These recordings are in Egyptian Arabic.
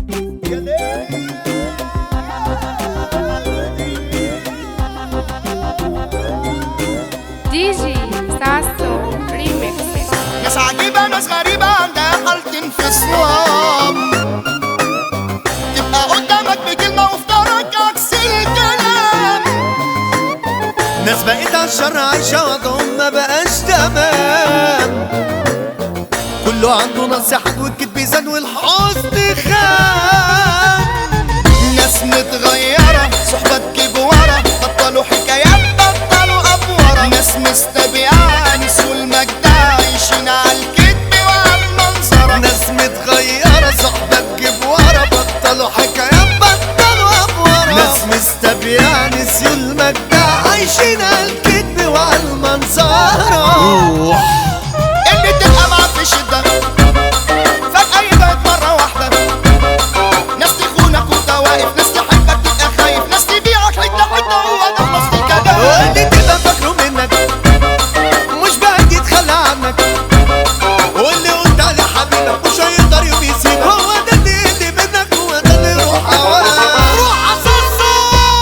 دي جي ساسو ريميكس ناس عجيبة ناس غريبة عندها حالة انفصام تبقى قدامك بكلمة وفي دارك عكس الكلام ناس بقيت عالشر عايشة وضعهم ما بقاش تمام كله عنده نصيحة والكذب زاد والحزن خام ناس متغيرة صحبة تجيب ورا بطلوا حكايات بطلوا أفورة ناس مستبيعة نسوا المجد عايشين على الكذب وعلى المنظرة ناس متغيرة صحبة تجيب ورا بطلوا حكايات بطلوا أفورة ناس مستبيعة نسيوا المجدع عايشين على الكذب وعلى المنظرة اللي تبقى معاه في شدة فجأة يبعد مرة واحدة ناس تخونك وانت واقف ناس تحبك تبقى خايف ناس تبيعك حتة حتة هو ده خلاص الكلام واللي تبقى فاكره منك مش بعد يتخلى عنك واللي قلت عليه حبيبك مش هيقدر يوم يسيبك هو ده اللي اللي منك هو ده اللي يروح هواك روح عصاصة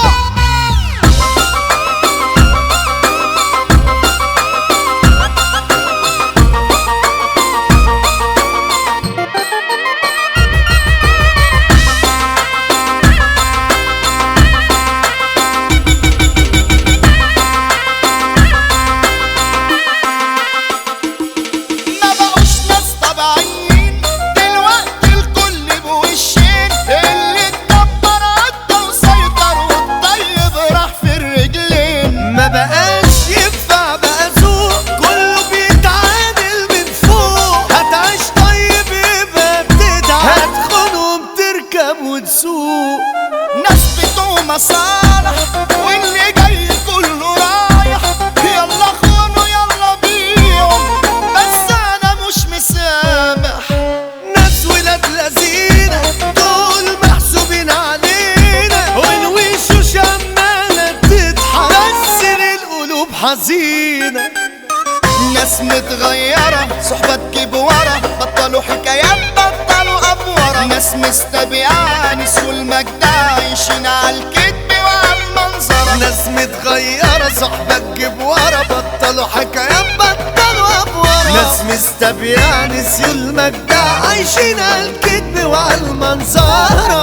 ما بقوش ناس طبيعيين دلوقتي الكل بوشين اللي اتكبر عدى وسيطر والطيب راح في الرجلين ما بقاش ينفع بقى سوق كله بيتعامل من فوق هتعيش طيب يبقى بتدعم هتخونهم تركب وتسوق ناس بتوع مصالح واللي جاي كله رايح يلا خونوا يلا بيعوا بس انا مش مسامح ناس ولاد لذينة دول محسوبين علينا والوشوش عمالة تضحك بس القلوب حزينة ناس متغيرة صحبة تجيب ورا بطلوا حكايات بطلوا أفورة ناس مستبيعة نسوا المجد عايشين على الكذب وعلى المنظرة ناس متغيرة صحبة تجيب ورا بطلوا حكايات بطلوا أفورة ناس مستبيعة نسيوا المجدع عايشين على الكذب وعلى المنظرة